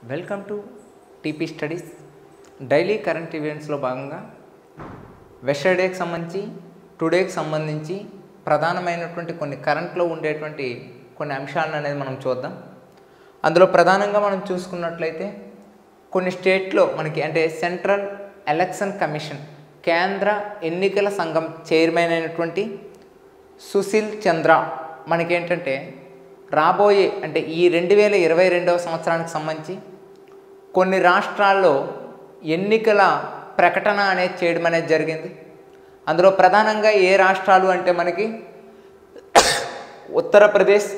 welcome to TP studies daily current ఈవెంట్స్లో భాగంగా వెస్టర్డేకి సంబంధించి టుడేకి సంబంధించి ప్రధానమైనటువంటి కొన్ని కరెంట్లో ఉండేటువంటి కొన్ని అంశాలను అనేది మనం చూద్దాం అందులో ప్రధానంగా మనం చూసుకున్నట్లయితే కొన్ని స్టేట్లో మనకి అంటే సెంట్రల్ ఎలక్షన్ కమిషన్ కేంద్ర ఎన్నికల సంఘం చైర్మన్ అయినటువంటి సుశీల్ చంద్ర మనకేంటంటే రాబోయే అంటే ఈ రెండు వేల ఇరవై రెండవ సంవత్సరానికి సంబంధించి కొన్ని రాష్ట్రాల్లో ఎన్నికల ప్రకటన అనేది చేయడం అనేది జరిగింది అందులో ప్రధానంగా ఏ రాష్ట్రాలు అంటే మనకి ఉత్తరప్రదేశ్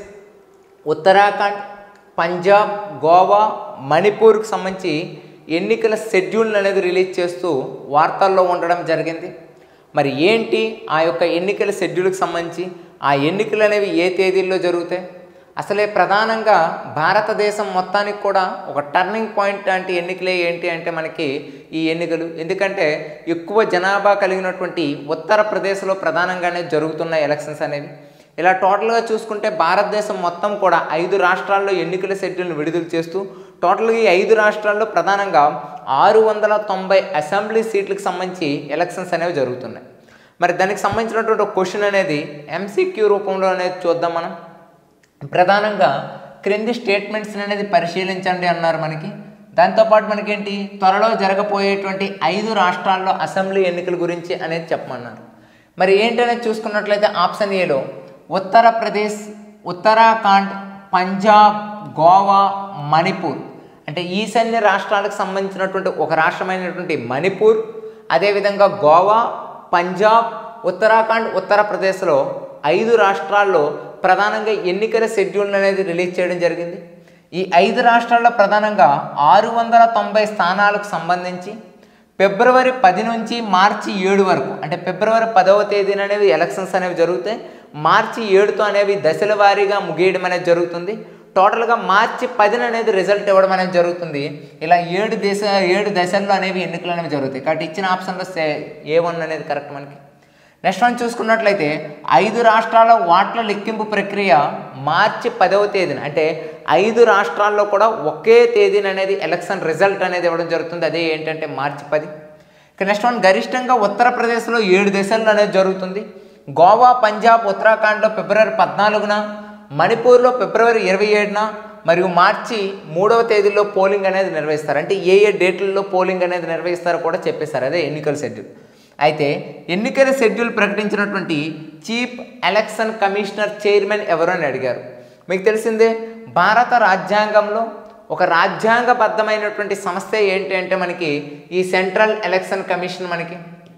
ఉత్తరాఖండ్ పంజాబ్ గోవా మణిపూర్కి సంబంధించి ఎన్నికల షెడ్యూల్ అనేది రిలీజ్ చేస్తూ వార్తల్లో ఉండడం జరిగింది మరి ఏంటి ఆ యొక్క ఎన్నికల షెడ్యూల్కి సంబంధించి ఆ ఎన్నికలు అనేవి ఏ తేదీల్లో జరుగుతాయి అసలే ప్రధానంగా భారతదేశం మొత్తానికి కూడా ఒక టర్నింగ్ పాయింట్ లాంటి ఎన్నికలే ఏంటి అంటే మనకి ఈ ఎన్నికలు ఎందుకంటే ఎక్కువ జనాభా కలిగినటువంటి ఉత్తరప్రదేశ్లో ప్రధానంగానే జరుగుతున్న ఎలక్షన్స్ అనేవి ఇలా టోటల్గా చూసుకుంటే భారతదేశం మొత్తం కూడా ఐదు రాష్ట్రాల్లో ఎన్నికల షెడ్యూల్ని విడుదల చేస్తూ టోటల్గా ఈ ఐదు రాష్ట్రాల్లో ప్రధానంగా ఆరు వందల తొంభై అసెంబ్లీ సీట్లకు సంబంధించి ఎలక్షన్స్ అనేవి జరుగుతున్నాయి మరి దానికి సంబంధించినటువంటి ఒక క్వశ్చన్ అనేది ఎంసీక్యూ రూపంలో అనేది చూద్దాం మనం ప్రధానంగా క్రింది స్టేట్మెంట్స్ అనేది పరిశీలించండి అన్నారు మనకి దాంతోపాటు మనకేంటి త్వరలో జరగబోయేటువంటి ఐదు రాష్ట్రాల్లో అసెంబ్లీ ఎన్నికల గురించి అనేది చెప్పమన్నారు మరి ఏంటనేది చూసుకున్నట్లయితే ఆప్షన్ ఏలో ఉత్తరప్రదేశ్ ఉత్తరాఖండ్ పంజాబ్ గోవా మణిపూర్ అంటే ఈశాన్య రాష్ట్రాలకు సంబంధించినటువంటి ఒక రాష్ట్రమైనటువంటి మణిపూర్ అదేవిధంగా గోవా పంజాబ్ ఉత్తరాఖండ్ ఉత్తరప్రదేశ్లో ఐదు రాష్ట్రాల్లో ప్రధానంగా ఎన్నికల షెడ్యూల్ అనేది రిలీజ్ చేయడం జరిగింది ఈ ఐదు రాష్ట్రాల్లో ప్రధానంగా ఆరు వందల తొంభై స్థానాలకు సంబంధించి ఫిబ్రవరి పది నుంచి మార్చి ఏడు వరకు అంటే ఫిబ్రవరి పదవ తేదీన అనేవి ఎలక్షన్స్ అనేవి జరుగుతాయి మార్చి ఏడుతో అనేవి దశల వారీగా ముగియడం అనేది జరుగుతుంది టోటల్గా మార్చి పదిన అనేది రిజల్ట్ ఇవ్వడం అనేది జరుగుతుంది ఇలా ఏడు దేశ ఏడు దశల్లో అనేవి ఎన్నికలు అనేవి జరుగుతాయి కాబట్టి ఇచ్చిన ఆప్షన్లో ఏ వన్ అనేది కరెక్ట్ మనకి నెక్స్ట్ వన్ చూసుకున్నట్లయితే ఐదు రాష్ట్రాల ఓట్ల లెక్కింపు ప్రక్రియ మార్చి పదవ తేదీన అంటే ఐదు రాష్ట్రాల్లో కూడా ఒకే తేదీన అనేది ఎలక్షన్ రిజల్ట్ అనేది ఇవ్వడం జరుగుతుంది అదే ఏంటంటే మార్చి పది ఇక నెక్స్ట్ వన్ గరిష్టంగా ఉత్తరప్రదేశ్లో ఏడు దశల్లో అనేది జరుగుతుంది గోవా పంజాబ్ ఉత్తరాఖండ్లో ఫిబ్రవరి పద్నాలుగున మణిపూర్లో ఫిబ్రవరి ఇరవై ఏడున మరియు మార్చి మూడవ తేదీలో పోలింగ్ అనేది నిర్వహిస్తారు అంటే ఏ ఏ డేట్లలో పోలింగ్ అనేది నిర్వహిస్తారో కూడా చెప్పేశారు అదే ఎన్నికల షెడ్యూల్ అయితే ఎన్నికల షెడ్యూల్ ప్రకటించినటువంటి చీఫ్ ఎలక్షన్ కమిషనర్ చైర్మన్ ఎవరు అని అడిగారు మీకు తెలిసిందే భారత రాజ్యాంగంలో ఒక రాజ్యాంగబద్ధమైనటువంటి సంస్థ ఏంటి అంటే మనకి ఈ సెంట్రల్ ఎలక్షన్ కమిషన్ మనకి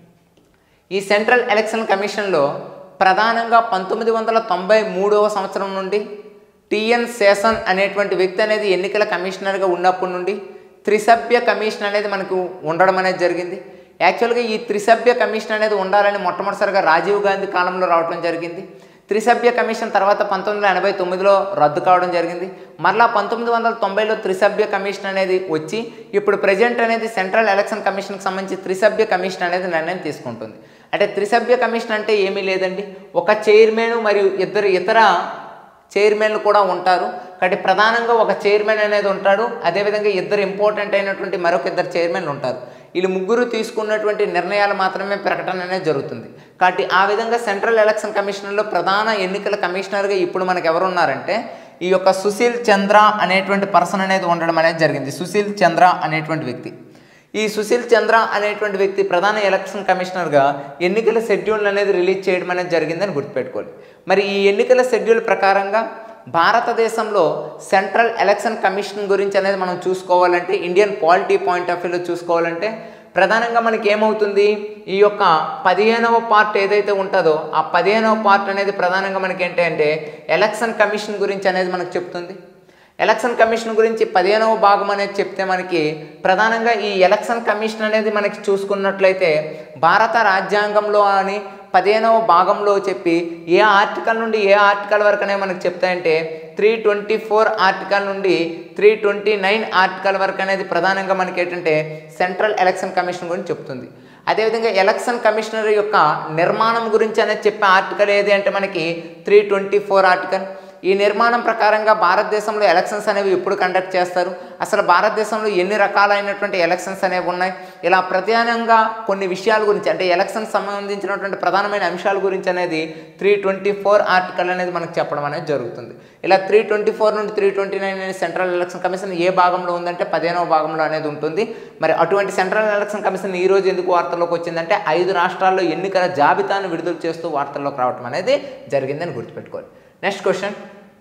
ఈ సెంట్రల్ ఎలక్షన్ కమిషన్లో ప్రధానంగా పంతొమ్మిది వందల తొంభై మూడవ సంవత్సరం నుండి టిఎన్ శేషన్ అనేటువంటి వ్యక్తి అనేది ఎన్నికల కమిషనర్గా ఉన్నప్పటి నుండి త్రిసభ్య కమిషన్ అనేది మనకు ఉండడం అనేది జరిగింది యాక్చువల్గా ఈ త్రిసభ్య కమిషన్ అనేది ఉండాలని మొట్టమొదటిసారిగా రాజీవ్ గాంధీ కాలంలో రావడం జరిగింది త్రిసభ్య కమిషన్ తర్వాత పంతొమ్మిది వందల ఎనభై తొమ్మిదిలో రద్దు కావడం జరిగింది మరలా పంతొమ్మిది వందల తొంభైలో త్రిసభ్య కమిషన్ అనేది వచ్చి ఇప్పుడు ప్రజెంట్ అనేది సెంట్రల్ ఎలక్షన్ కమిషన్కి సంబంధించి త్రిసభ్య కమిషన్ అనేది నిర్ణయం తీసుకుంటుంది అంటే త్రిసభ్య కమిషన్ అంటే ఏమీ లేదండి ఒక చైర్మన్ మరియు ఇద్దరు ఇతర చైర్మన్లు కూడా ఉంటారు కాబట్టి ప్రధానంగా ఒక చైర్మన్ అనేది ఉంటాడు అదేవిధంగా ఇద్దరు ఇంపార్టెంట్ అయినటువంటి మరొక ఇద్దరు చైర్మన్లు ఉంటారు వీళ్ళు ముగ్గురు తీసుకున్నటువంటి నిర్ణయాలు మాత్రమే ప్రకటన అనేది జరుగుతుంది కాబట్టి ఆ విధంగా సెంట్రల్ ఎలక్షన్ కమిషన్లో ప్రధాన ఎన్నికల కమిషనర్గా ఇప్పుడు మనకు ఎవరు ఉన్నారంటే ఈ యొక్క సుశీల్ చంద్ర అనేటువంటి పర్సన్ అనేది ఉండడం అనేది జరిగింది సుశీల్ చంద్ర అనేటువంటి వ్యక్తి ఈ సుశీల్ చంద్ర అనేటువంటి వ్యక్తి ప్రధాన ఎలక్షన్ కమిషనర్గా ఎన్నికల షెడ్యూల్ అనేది రిలీజ్ చేయడం అనేది జరిగిందని గుర్తుపెట్టుకోవాలి మరి ఈ ఎన్నికల షెడ్యూల్ ప్రకారంగా భారతదేశంలో సెంట్రల్ ఎలక్షన్ కమిషన్ గురించి అనేది మనం చూసుకోవాలంటే ఇండియన్ పాలిటీ పాయింట్ ఆఫ్ వ్యూలో చూసుకోవాలంటే ప్రధానంగా మనకి ఏమవుతుంది ఈ యొక్క పదిహేనవ పార్ట్ ఏదైతే ఉంటుందో ఆ పదిహేనవ పార్ట్ అనేది ప్రధానంగా మనకి ఏంటంటే ఎలక్షన్ కమిషన్ గురించి అనేది మనకు చెప్తుంది ఎలక్షన్ కమిషన్ గురించి పదిహేనవ భాగం అనేది చెప్తే మనకి ప్రధానంగా ఈ ఎలక్షన్ కమిషన్ అనేది మనకి చూసుకున్నట్లయితే భారత రాజ్యాంగంలో అని పదిహేనవ భాగంలో చెప్పి ఏ ఆర్టికల్ నుండి ఏ ఆర్టికల్ వరకు అనేవి మనకు చెప్తాయంటే త్రీ ట్వంటీ ఫోర్ ఆర్టికల్ నుండి త్రీ ట్వంటీ నైన్ ఆర్టికల్ వరకు అనేది ప్రధానంగా మనకి ఏంటంటే సెంట్రల్ ఎలక్షన్ కమిషన్ గురించి చెప్తుంది అదేవిధంగా ఎలక్షన్ కమిషనర్ యొక్క నిర్మాణం గురించి అనేది చెప్పే ఆర్టికల్ ఏది అంటే మనకి త్రీ ట్వంటీ ఫోర్ ఆర్టికల్ ఈ నిర్మాణం ప్రకారంగా భారతదేశంలో ఎలక్షన్స్ అనేవి ఎప్పుడు కండక్ట్ చేస్తారు అసలు భారతదేశంలో ఎన్ని రకాలైనటువంటి ఎలక్షన్స్ అనేవి ఉన్నాయి ఇలా ప్రధానంగా కొన్ని విషయాల గురించి అంటే ఎలక్షన్ సంబంధించినటువంటి ప్రధానమైన అంశాల గురించి అనేది త్రీ ట్వంటీ ఫోర్ ఆర్టికల్ అనేది మనకు చెప్పడం అనేది జరుగుతుంది ఇలా త్రీ ట్వంటీ ఫోర్ నుండి త్రీ ట్వంటీ నైన్ అనేది సెంట్రల్ ఎలక్షన్ కమిషన్ ఏ భాగంలో ఉందంటే పదిహేనవ భాగంలో అనేది ఉంటుంది మరి అటువంటి సెంట్రల్ ఎలక్షన్ కమిషన్ ఈ రోజు ఎందుకు వార్తల్లోకి వచ్చిందంటే ఐదు రాష్ట్రాల్లో ఎన్నికల జాబితాను విడుదల చేస్తూ వార్తల్లోకి రావడం అనేది జరిగిందని గుర్తుపెట్టుకోవాలి నెక్స్ట్ క్వశ్చన్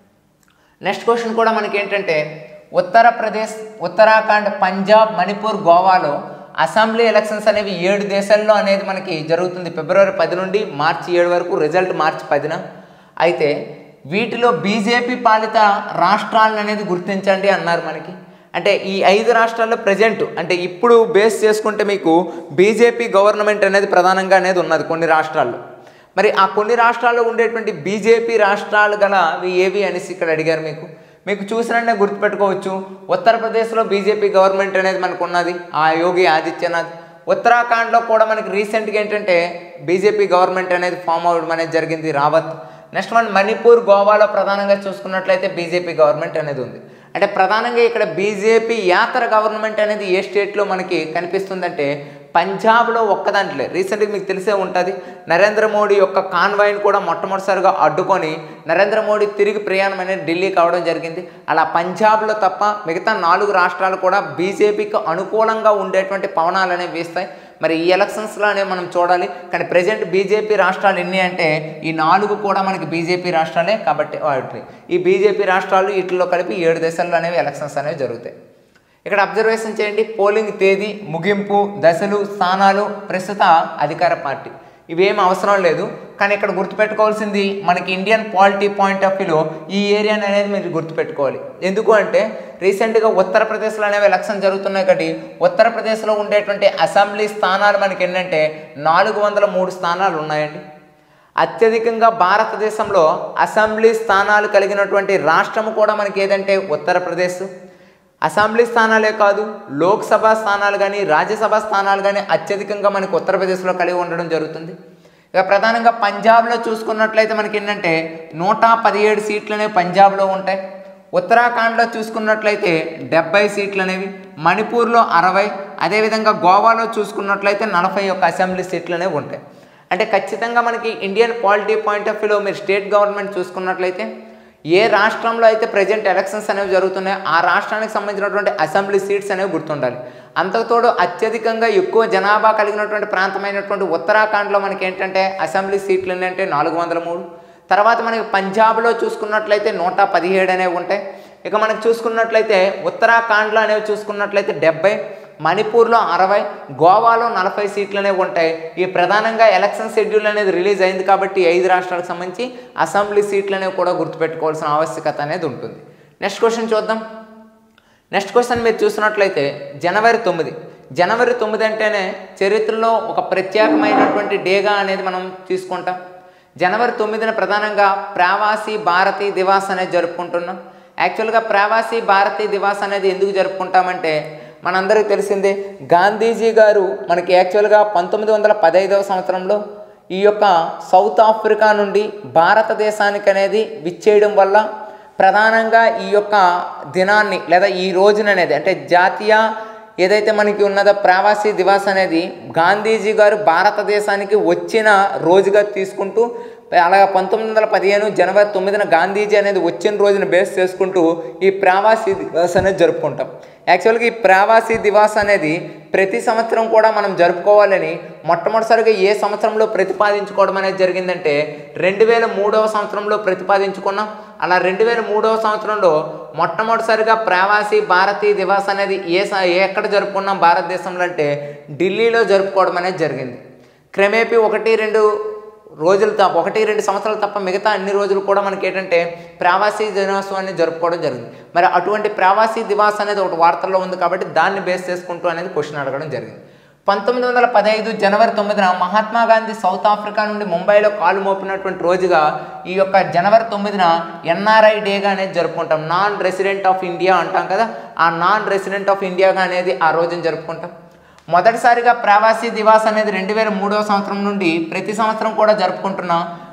నెక్స్ట్ క్వశ్చన్ కూడా మనకి ఏంటంటే ఉత్తరప్రదేశ్ ఉత్తరాఖండ్ పంజాబ్ మణిపూర్ గోవాలో అసెంబ్లీ ఎలక్షన్స్ అనేవి ఏడు దేశాల్లో అనేది మనకి జరుగుతుంది ఫిబ్రవరి పది నుండి మార్చి ఏడు వరకు రిజల్ట్ మార్చి పదిన అయితే వీటిలో బీజేపీ పాలిత రాష్ట్రాలను అనేది గుర్తించండి అన్నారు మనకి అంటే ఈ ఐదు రాష్ట్రాల్లో ప్రజెంట్ అంటే ఇప్పుడు బేస్ చేసుకుంటే మీకు బీజేపీ గవర్నమెంట్ అనేది ప్రధానంగా అనేది ఉన్నది కొన్ని రాష్ట్రాల్లో మరి ఆ కొన్ని రాష్ట్రాల్లో ఉండేటువంటి బీజేపీ రాష్ట్రాలు గల అవి ఏవి అనేసి ఇక్కడ అడిగారు మీకు మీకు చూసినట్టే గుర్తుపెట్టుకోవచ్చు ఉత్తరప్రదేశ్లో బీజేపీ గవర్నమెంట్ అనేది మనకు ఉన్నది ఆ యోగి ఆదిత్యనాథ్ ఉత్తరాఖండ్లో కూడా మనకి రీసెంట్గా ఏంటంటే బీజేపీ గవర్నమెంట్ అనేది ఫామ్ అవ్వడం అనేది జరిగింది రావత్ నెక్స్ట్ వన్ మణిపూర్ గోవాలో ప్రధానంగా చూసుకున్నట్లయితే బీజేపీ గవర్నమెంట్ అనేది ఉంది అంటే ప్రధానంగా ఇక్కడ బీజేపీ యాత్ర గవర్నమెంట్ అనేది ఏ స్టేట్లో మనకి కనిపిస్తుందంటే పంజాబ్లో ఒక్కదాంట్లో రీసెంట్గా మీకు తెలిసే ఉంటుంది నరేంద్ర మోడీ యొక్క కాన్వాయ్ని కూడా మొట్టమొదటిసారిగా అడ్డుకొని నరేంద్ర మోడీ తిరిగి ప్రయాణం అనేది ఢిల్లీ కావడం జరిగింది అలా పంజాబ్లో తప్ప మిగతా నాలుగు రాష్ట్రాలు కూడా బీజేపీకి అనుకూలంగా ఉండేటువంటి పవనాలు అనేవి వీస్తాయి మరి ఈ ఎలక్షన్స్లో అనేవి మనం చూడాలి కానీ ప్రజెంట్ బీజేపీ రాష్ట్రాలు ఎన్ని అంటే ఈ నాలుగు కూడా మనకి బీజేపీ రాష్ట్రాలే కాబట్టి వాటి ఈ బీజేపీ రాష్ట్రాలు వీటిలో కలిపి ఏడు దేశాల్లో అనేవి ఎలక్షన్స్ అనేవి జరుగుతాయి ఇక్కడ అబ్జర్వేషన్ చేయండి పోలింగ్ తేదీ ముగింపు దశలు స్థానాలు ప్రస్తుత అధికార పార్టీ ఇవేం అవసరం లేదు కానీ ఇక్కడ గుర్తుపెట్టుకోవాల్సింది మనకి ఇండియన్ పాలిటీ పాయింట్ ఆఫ్ వ్యూలో ఈ ఏరియా అనేది మీరు గుర్తుపెట్టుకోవాలి ఎందుకు అంటే రీసెంట్గా ఉత్తరప్రదేశ్లో అనేవి ఎలక్షన్ జరుగుతున్నాయి కాబట్టి ఉత్తరప్రదేశ్లో ఉండేటువంటి అసెంబ్లీ స్థానాలు మనకి ఏంటంటే నాలుగు వందల మూడు స్థానాలు ఉన్నాయండి అత్యధికంగా భారతదేశంలో అసెంబ్లీ స్థానాలు కలిగినటువంటి రాష్ట్రము కూడా మనకి ఏదంటే ఉత్తరప్రదేశ్ అసెంబ్లీ స్థానాలే కాదు లోక్సభ స్థానాలు కానీ రాజ్యసభ స్థానాలు కానీ అత్యధికంగా మనకి ఉత్తరప్రదేశ్లో కలిగి ఉండడం జరుగుతుంది ఇక ప్రధానంగా పంజాబ్లో చూసుకున్నట్లయితే మనకి ఏంటంటే నూట పదిహేడు సీట్లు అనేవి పంజాబ్లో ఉంటాయి ఉత్తరాఖండ్లో చూసుకున్నట్లయితే డెబ్బై సీట్లు అనేవి మణిపూర్లో అరవై అదేవిధంగా గోవాలో చూసుకున్నట్లయితే నలభై ఒక్క అసెంబ్లీ సీట్లు అనేవి ఉంటాయి అంటే ఖచ్చితంగా మనకి ఇండియన్ పాలిటీ పాయింట్ ఆఫ్ వ్యూలో మీరు స్టేట్ గవర్నమెంట్ చూసుకున్నట్లయితే ఏ రాష్ట్రంలో అయితే ప్రజెంట్ ఎలక్షన్స్ అనేవి జరుగుతున్నాయో ఆ రాష్ట్రానికి సంబంధించినటువంటి అసెంబ్లీ సీట్స్ అనేవి గుర్తుండాలి అంతకుతోడు అత్యధికంగా ఎక్కువ జనాభా కలిగినటువంటి ప్రాంతమైనటువంటి ఉత్తరాఖండ్లో మనకి ఏంటంటే అసెంబ్లీ సీట్లు ఏంటంటే నాలుగు వందల మూడు తర్వాత మనకి పంజాబ్లో చూసుకున్నట్లయితే నూట పదిహేడు అనేవి ఉంటాయి ఇక మనకి చూసుకున్నట్లయితే ఉత్తరాఖండ్లో అనేవి చూసుకున్నట్లయితే డెబ్బై మణిపూర్లో అరవై గోవాలో నలభై సీట్లు అనేవి ఉంటాయి ఈ ప్రధానంగా ఎలక్షన్ షెడ్యూల్ అనేది రిలీజ్ అయింది కాబట్టి ఈ ఐదు రాష్ట్రాలకు సంబంధించి అసెంబ్లీ సీట్లు అనేవి కూడా గుర్తుపెట్టుకోవాల్సిన ఆవశ్యకత అనేది ఉంటుంది నెక్స్ట్ క్వశ్చన్ చూద్దాం నెక్స్ట్ క్వశ్చన్ మీరు చూసినట్లయితే జనవరి తొమ్మిది జనవరి తొమ్మిది అంటేనే చరిత్రలో ఒక ప్రత్యేకమైనటువంటి డేగా అనేది మనం తీసుకుంటాం జనవరి తొమ్మిదిన ప్రధానంగా ప్రవాసీ భారతీ దివాస్ అనేది జరుపుకుంటున్నాం యాక్చువల్గా ప్రవాసీ భారతీ దివాస్ అనేది ఎందుకు జరుపుకుంటామంటే మనందరికీ తెలిసిందే గాంధీజీ గారు మనకి యాక్చువల్గా పంతొమ్మిది వందల పదహైదవ సంవత్సరంలో ఈ యొక్క సౌత్ ఆఫ్రికా నుండి భారతదేశానికి అనేది విచ్చేయడం వల్ల ప్రధానంగా ఈ యొక్క దినాన్ని లేదా ఈ రోజున అనేది అంటే జాతీయ ఏదైతే మనకి ఉన్నదో ప్రవాసీ దివాస్ అనేది గాంధీజీ గారు భారతదేశానికి వచ్చిన రోజుగా తీసుకుంటూ అలాగే పంతొమ్మిది వందల పదిహేను జనవరి తొమ్మిదిన గాంధీజీ అనేది వచ్చిన రోజున బేస్ చేసుకుంటూ ఈ ప్రవాసీ దివాస్ అనేది జరుపుకుంటాం యాక్చువల్గా ఈ ప్రవాసీ దివాస్ అనేది ప్రతి సంవత్సరం కూడా మనం జరుపుకోవాలని మొట్టమొదటిసారిగా ఏ సంవత్సరంలో ప్రతిపాదించుకోవడం అనేది జరిగిందంటే రెండు వేల మూడవ సంవత్సరంలో ప్రతిపాదించుకున్నాం అలా రెండు వేల మూడవ సంవత్సరంలో మొట్టమొదటిసారిగా ప్రవాసీ భారతీ దివాస్ అనేది ఏ స- ఏ ఎక్కడ జరుపుకున్నాం భారతదేశంలో అంటే ఢిల్లీలో జరుపుకోవడం అనేది జరిగింది క్రమేపీ ఒకటి రెండు రోజులు తప్ప ఒకటి రెండు సంవత్సరాలు తప్ప మిగతా అన్ని రోజులు కూడా మనకి ఏంటంటే ప్రవాసీ దినోత్సవాన్ని జరుపుకోవడం జరిగింది మరి అటువంటి ప్రవాసీ దివాస్ అనేది ఒకటి వార్తల్లో ఉంది కాబట్టి దాన్ని బేస్ చేసుకుంటూ అనేది క్వశ్చన్ అడగడం జరిగింది పంతొమ్మిది వందల పదహైదు జనవరి తొమ్మిదిన మహాత్మా గాంధీ సౌత్ ఆఫ్రికా నుండి ముంబైలో కాలు మోపినటువంటి రోజుగా ఈ యొక్క జనవరి తొమ్మిదిన ఎన్ఆర్ఐ డేగా అనేది జరుపుకుంటాం నాన్ రెసిడెంట్ ఆఫ్ ఇండియా అంటాం కదా ఆ నాన్ రెసిడెంట్ ఆఫ్ ఇండియాగా అనేది ఆ రోజున జరుపుకుంటాం మొదటిసారిగా ప్రవాసీ దివాస్ అనేది రెండు వేల మూడవ సంవత్సరం నుండి ప్రతి సంవత్సరం కూడా జరుపుకుంటున్నాం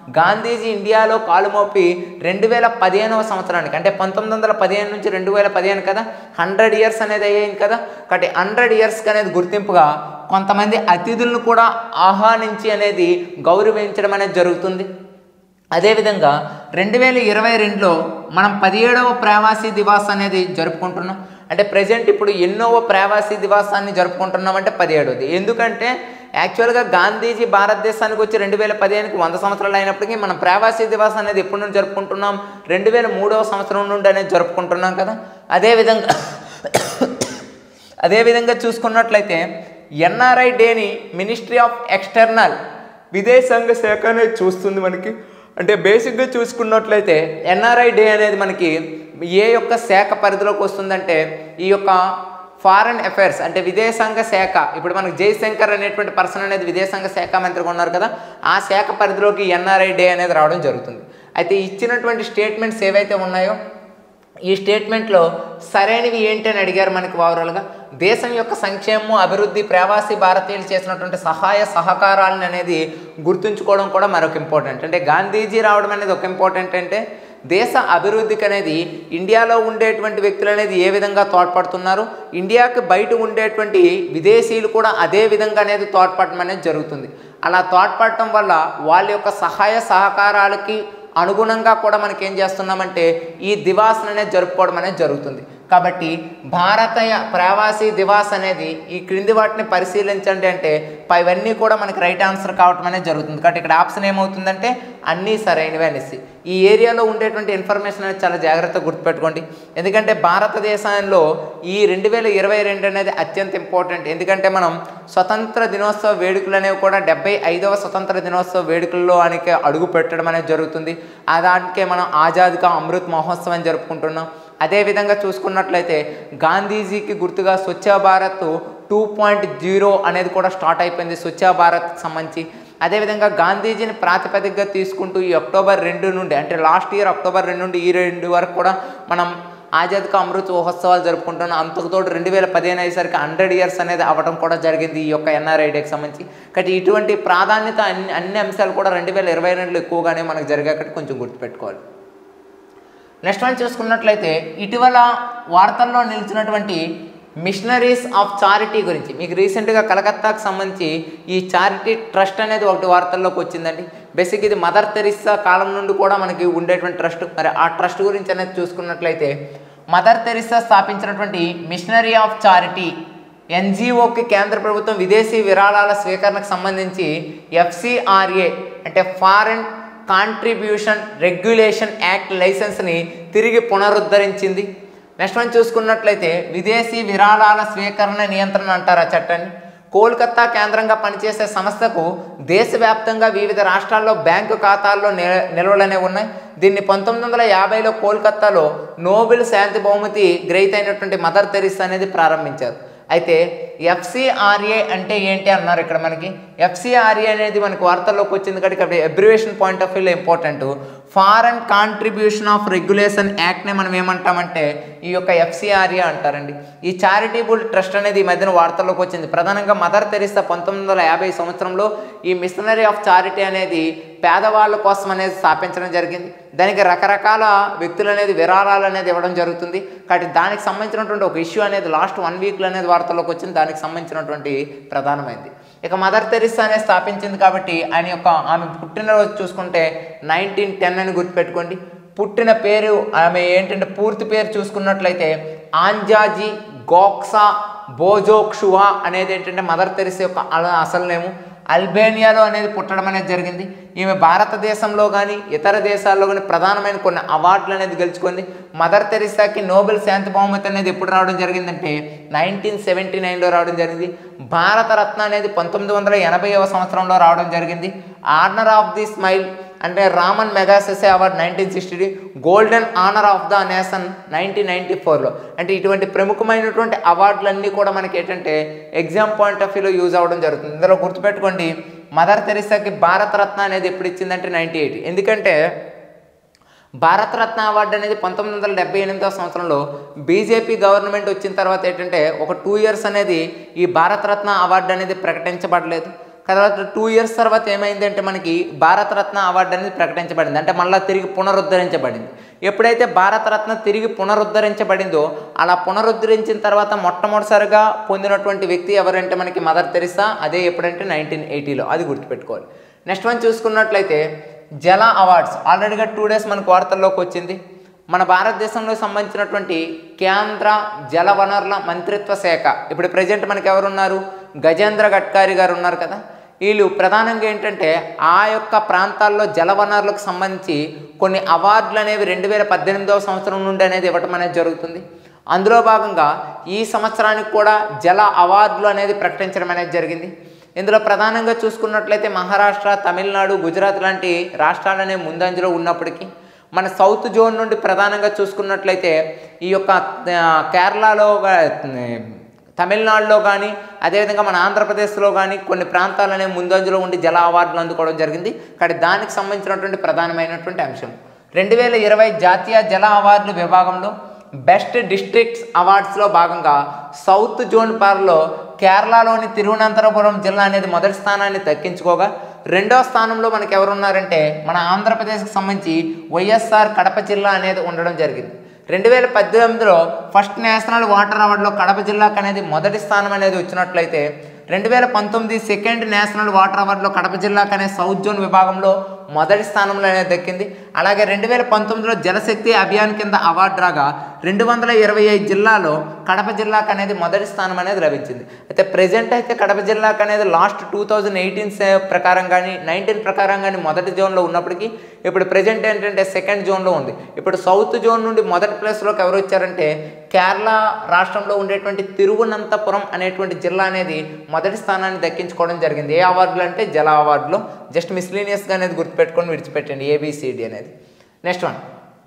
గాంధీజీ ఇండియాలో కాలు మోపి రెండు వేల పదిహేనవ సంవత్సరానికి అంటే పంతొమ్మిది వందల పదిహేను నుంచి రెండు వేల పదిహేను కదా హండ్రెడ్ ఇయర్స్ అనేది అయ్యింది కదా కాబట్టి హండ్రెడ్ ఇయర్స్కి అనేది గుర్తింపుగా కొంతమంది అతిథులను కూడా ఆహ్వానించి అనేది గౌరవించడం అనేది జరుగుతుంది అదేవిధంగా రెండు వేల ఇరవై రెండులో మనం పదిహేడవ ప్రవాసీ దివాస్ అనేది జరుపుకుంటున్నాం అంటే ప్రజెంట్ ఇప్పుడు ఎన్నోవ ప్రవాసీ దివాసాన్ని జరుపుకుంటున్నాం అంటే పదిహేడవది ఎందుకంటే యాక్చువల్గా గాంధీజీ భారతదేశానికి వచ్చి రెండు వేల పదిహేనుకి వంద సంవత్సరాలు అయినప్పటికీ మనం ప్రవాసీ దివాస్ అనేది ఎప్పటి నుండి జరుపుకుంటున్నాం రెండు వేల మూడవ సంవత్సరం నుండి అనేది జరుపుకుంటున్నాం కదా అదేవిధంగా అదేవిధంగా చూసుకున్నట్లయితే ఎన్ఆర్ఐ డేని మినిస్ట్రీ ఆఫ్ ఎక్స్టర్నల్ విదేశాంగ శాఖ అనేది చూస్తుంది మనకి అంటే బేసిక్గా చూసుకున్నట్లయితే ఎన్ఆర్ఐ డే అనేది మనకి ఏ యొక్క శాఖ పరిధిలోకి వస్తుందంటే ఈ యొక్క ఫారెన్ అఫైర్స్ అంటే విదేశాంగ శాఖ ఇప్పుడు మనకు జయశంకర్ అనేటువంటి పర్సన్ అనేది విదేశాంగ శాఖ మంత్రిగా ఉన్నారు కదా ఆ శాఖ పరిధిలోకి ఎన్ఆర్ఐ డే అనేది రావడం జరుగుతుంది అయితే ఇచ్చినటువంటి స్టేట్మెంట్స్ ఏవైతే ఉన్నాయో ఈ స్టేట్మెంట్లో సరైనవి ఏంటి అని అడిగారు మనకి ఓవరాల్గా దేశం యొక్క సంక్షేమం అభివృద్ధి ప్రవాసీ భారతీయులు చేసినటువంటి సహాయ సహకారాలను అనేది గుర్తుంచుకోవడం కూడా మరొక ఇంపార్టెంట్ అంటే గాంధీజీ రావడం అనేది ఒక ఇంపార్టెంట్ అంటే దేశ అభివృద్ధికి అనేది ఇండియాలో ఉండేటువంటి వ్యక్తులు అనేది ఏ విధంగా తోడ్పడుతున్నారు ఇండియాకి బయట ఉండేటువంటి విదేశీయులు కూడా అదే విధంగా అనేది తోడ్పడడం అనేది జరుగుతుంది అలా తోడ్పడటం వల్ల వాళ్ళ యొక్క సహాయ సహకారాలకి అనుగుణంగా కూడా మనకి ఏం చేస్తున్నామంటే ఈ దివాస్ అనేది జరుపుకోవడం అనేది జరుగుతుంది కాబట్టి భారతీయ ప్రవాసీ దివాస్ అనేది ఈ క్రింది వాటిని పరిశీలించండి అంటే పైవన్నీ కూడా మనకి రైట్ ఆన్సర్ కావటం అనేది జరుగుతుంది కాబట్టి ఇక్కడ ఆప్షన్ ఏమవుతుందంటే అన్నీ సరైనవి అనేసి ఈ ఏరియాలో ఉండేటువంటి ఇన్ఫర్మేషన్ అనేది చాలా జాగ్రత్తగా గుర్తుపెట్టుకోండి ఎందుకంటే భారతదేశంలో ఈ రెండు వేల ఇరవై రెండు అనేది అత్యంత ఇంపార్టెంట్ ఎందుకంటే మనం స్వతంత్ర దినోత్సవ వేడుకలు అనేవి కూడా డెబ్బై ఐదవ స్వతంత్ర దినోత్సవ వేడుకల్లో అనేక అడుగు పెట్టడం అనేది జరుగుతుంది ఆ దానికే మనం ఆజాద్ కా అమృత్ మహోత్సవం అని జరుపుకుంటున్నాం అదేవిధంగా చూసుకున్నట్లయితే గాంధీజీకి గుర్తుగా Swachh Bharat two point zero అనేది కూడా స్టార్ట్ అయిపోయింది స్వచ్ఛ భారత్కి సంబంధించి అదేవిధంగా గాంధీజీని ప్రాతిపదికగా తీసుకుంటూ ఈ అక్టోబర్ రెండు నుండి అంటే లాస్ట్ ఇయర్ అక్టోబర్ రెండు నుండి ఈ రెండు వరకు కూడా మనం ఆజాద్ కా అమృత్ మహోత్సవాలు జరుపుకుంటున్నాం అంతకుతోటి రెండు వేల పదిహేను అయ్యేసరికి హండ్రెడ్ ఇయర్స్ అనేది అవ్వడం కూడా జరిగింది ఈ యొక్క ఎన్ఆర్ఐ డేకి సంబంధించి కాబట్టి ఇటువంటి ప్రాధాన్యత అన్ని అన్ని అంశాలు కూడా రెండు వేల ఇరవై రెండులో ఎక్కువగానే మనకు జరిగాకటి కొంచెం గుర్తుపెట్టుకోవాలి నెక్స్ట్ వన్ చూసుకున్నట్లయితే ఇటీవల వార్తల్లో నిలిచినటువంటి మిషనరీస్ ఆఫ్ చారిటీ గురించి మీకు రీసెంట్గా కలకత్తాకు సంబంధించి ఈ చారిటీ ట్రస్ట్ అనేది ఒకటి వార్తల్లోకి వచ్చిందండి బేసిక్ ఇది మదర్ తెరిస్సా కాలం నుండి కూడా మనకి ఉండేటువంటి ట్రస్ట్ మరి ఆ ట్రస్ట్ గురించి అనేది చూసుకున్నట్లయితే మదర్ తెరిస్సా స్థాపించినటువంటి మిషనరీ ఆఫ్ చారిటీ ఎన్జిఓకి కేంద్ర ప్రభుత్వం విదేశీ విరాళాల స్వీకరణకు సంబంధించి ఎఫ్సిఆర్ఏ అంటే ఫారెన్ కాంట్రిబ్యూషన్ రెగ్యులేషన్ యాక్ట్ లైసెన్స్ని తిరిగి పునరుద్ధరించింది నెక్స్ట్ వన్ చూసుకున్నట్లయితే విదేశీ విరాళాల స్వీకరణ నియంత్రణ అంటారు ఆ చట్టాన్ని కోల్కతా కేంద్రంగా పనిచేసే సంస్థకు దేశవ్యాప్తంగా వివిధ రాష్ట్రాల్లో బ్యాంకు ఖాతాల్లో నిల- నిల్వలనే ఉన్నాయి దీన్ని పంతొమ్మిది వందల యాభైలో కోల్కతాలో నోబెల్ శాంతి బహుమతి గ్రహీత అయినటువంటి మదర్ తెరిసా అనేది ప్రారంభించారు అయితే ఎఫ్సిఆర్ఏ అంటే ఏంటి అన్నారు ఇక్కడ మనకి ఎఫ్సిఆర్ఏ అనేది మనకి వార్తల్లోకి వచ్చింది కాబట్టి ఇక్కడ అబ్రివేషన్ పాయింట్ ఆఫ్ వ్యూలో important foreign contribution of regulation యాక్ట్ని మనం ఏమంటామంటే ఈ యొక్క ఎఫ్సిఆర్ఏ అంటారండి ఈ చారిటబుల్ ట్రస్ట్ అనేది ఈ మధ్యన వార్తల్లోకి వచ్చింది ప్రధానంగా మదర్ తెరిసా పంతొమ్మిది వందల యాభై సంవత్సరంలో ఈ మిషనరీ ఆఫ్ చారిటీ అనేది పేదవాళ్ళ కోసం అనేది స్థాపించడం జరిగింది దానికి రకరకాల వ్యక్తులు అనేది విరాళాలు అనేది ఇవ్వడం జరుగుతుంది కాబట్టి దానికి సంబంధించినటువంటి ఒక ఇష్యూ అనేది లాస్ట్ వన్ వీక్లో అనేది వార్తల్లోకి వచ్చింది దానికి సంబంధించినటువంటి ప్రధానమైంది ఇక మదర్ తెరిసా అనేది స్థాపించింది కాబట్టి ఆయన యొక్క ఆమె పుట్టినరోజు చూసుకుంటే నైన్టీన్ టెన్ అని గుర్తుపెట్టుకోండి పుట్టిన పేరు ఆమె ఏంటంటే పూర్తి పేరు చూసుకున్నట్లయితే ఆంజాజీ గోక్సా బోజోక్షువా అనేది ఏంటంటే మదర్ తెరిసా యొక్క అల- అసలు నేము అల్బేనియాలో అనేది పుట్టడం అనేది జరిగింది ఈమె భారతదేశంలో కానీ ఇతర దేశాల్లో కానీ ప్రధానమైన కొన్ని అవార్డులు అనేది గెలుచుకుంది మదర్ తెరిసాకి నోబెల్ శాంతి బహుమతి అనేది ఎప్పుడు రావడం జరిగిందంటే నైన్టీన్ సెవెంటీ నైన్లో రావడం జరిగింది భారతరత్న అనేది పంతొమ్మిది వందల ఎనభైవ సంవత్సరంలో రావడం జరిగింది ఆర్నర్ ఆఫ్ ది స్మైల్ అంటే Raman Magsaysay award nineteen sixty golden honour of the nation nineteen ninety ఫోర్లో అంటే ఇటువంటి ప్రముఖమైనటువంటి అవార్డులన్నీ కూడా మనకి ఏంటంటే ఎగ్జామ్ పాయింట్ ఆఫ్ వ్యూలో యూజ్ అవ్వడం జరుగుతుంది ఇందులో గుర్తుపెట్టుకోండి మదర్ తెరిసాకి భారతరత్న అనేది ఎప్పుడు ఇచ్చిందంటే నైంటీ ఎయిట్ ఎందుకంటే భారతరత్న అవార్డు అనేది పంతొమ్మిది వందల డెబ్బై ఎనిమిదవ సంవత్సరంలో బీజేపీ గవర్నమెంట్ వచ్చిన తర్వాత ఏంటంటే ఒక టూ ఇయర్స్ అనేది ఈ భారతరత్న అవార్డు అనేది ప్రకటించబడలేదు తర్వాత టూ ఇయర్స్ తర్వాత ఏమైందంటే మనకి భారతరత్న అవార్డు అనేది ప్రకటించబడింది అంటే మళ్ళీ తిరిగి పునరుద్ధరించబడింది ఎప్పుడైతే భారతరత్న తిరిగి పునరుద్ధరించబడిందో అలా పునరుద్ధరించిన తర్వాత మొట్టమొదటిసారిగా పొందినటువంటి వ్యక్తి ఎవరంటే మనకి మదర్ తెరిసా అదే ఎప్పుడంటే నైన్టీన్ ఎయిటీలో అది గుర్తుపెట్టుకోవాలి నెక్స్ట్ వన్ చూసుకున్నట్లయితే జల అవార్డ్స్ ఆల్రెడీగా టూ డేస్ మనకు వార్తల్లోకి వచ్చింది మన భారతదేశంలో సంబంధించినటువంటి కేంద్ర జల వనరుల మంత్రిత్వ శాఖ ఇప్పుడు ప్రజెంట్ మనకి ఎవరున్నారు గజేంద్ర గడ్కరీ గారు ఉన్నారు కదా వీళ్ళు ప్రధానంగా ఏంటంటే ఆ యొక్క ప్రాంతాల్లో జల వనరులకు సంబంధించి కొన్ని అవార్డులు అనేవి రెండు వేల పద్దెనిమిదవ సంవత్సరం నుండి అనేది ఇవ్వటం అనేది జరుగుతుంది అందులో భాగంగా ఈ సంవత్సరానికి కూడా జల అవార్డులు అనేది ప్రకటించడం అనేది జరిగింది ఇందులో ప్రధానంగా చూసుకున్నట్లయితే మహారాష్ట్ర తమిళనాడు గుజరాత్ లాంటి రాష్ట్రాలనే ముందంజలో ఉన్నప్పటికీ మన సౌత్ జోన్ నుండి ప్రధానంగా చూసుకున్నట్లయితే ఈ యొక్క ఆ, కేరళలో గా- తమిళనాడులో కానీ అదేవిధంగా మన ఆంధ్రప్రదేశ్లో కానీ కొన్ని ప్రాంతాలనే ముందంజలో ఉండి జల అవార్డులు అందుకోవడం జరిగింది కానీ దానికి సంబంధించినటువంటి ప్రధానమైనటువంటి అంశం రెండు వేల ఇరవై జాతీయ జల అవార్డుల విభాగంలో బెస్ట్ డిస్ట్రిక్ట్స్ అవార్డ్స్లో భాగంగా సౌత్ జోన్ పార్లో కేరళలోని తిరువనంతపురం జిల్లా అనేది మొదటి స్థానాన్ని దక్కించుకోగా రెండో స్థానంలో మనకి ఎవరున్నారంటే మన ఆంధ్రప్రదేశ్కి సంబంధించి వైఎస్ఆర్ కడప జిల్లా అనేది ఉండడం జరిగింది రెండు వేల పద్దెనిమిదిలో ఫస్ట్ నేషనల్ వాటర్ అవార్డులో కడప జిల్లాకు అనేది మొదటి స్థానం అనేది వచ్చినట్లయితే రెండు వేల పంతొమ్మిది సెకండ్ నేషనల్ వాటర్ అవార్డులో కడప జిల్లాకు అనే సౌత్ జోన్ విభాగంలో మొదటి స్థానంలో అనేది దక్కింది అలాగే రెండు వేల పంతొమ్మిదిలో జలశక్తి అభియాన్ కింద అవార్డు రాగా రెండు వందల ఇరవై ఐదు జిల్లాలో కడప జిల్లాకు అనేది మొదటి స్థానం అనేది లభించింది అయితే ప్రజెంట్ అయితే కడప జిల్లాకు అనేది లాస్ట్ టూ థౌజండ్ ఎయిటీన్ ప్రకారం కానీ నైన్టీన్ ప్రకారం కానీ మొదటి జోన్లో ఉన్నప్పటికీ ఇప్పుడు ప్రజెంట్ ఏంటంటే సెకండ్ జోన్లో ఉంది ఇప్పుడు సౌత్ జోన్ నుండి మొదటి ప్లేస్లోకి ఎవరు వచ్చారంటే కేరళ రాష్ట్రంలో ఉండేటువంటి తిరువనంతపురం అనేటువంటి జిల్లా అనేది మొదటి స్థానాన్ని దక్కించుకోవడం జరిగింది ఏ అవార్డులు అంటే జల అవార్డులో జస్ట్ మిస్లీనియస్గా అనేది గుర్తుపెట్టుకొని విడిచిపెట్టండి ఏబిసిడి అనేది నెక్స్ట్ వన్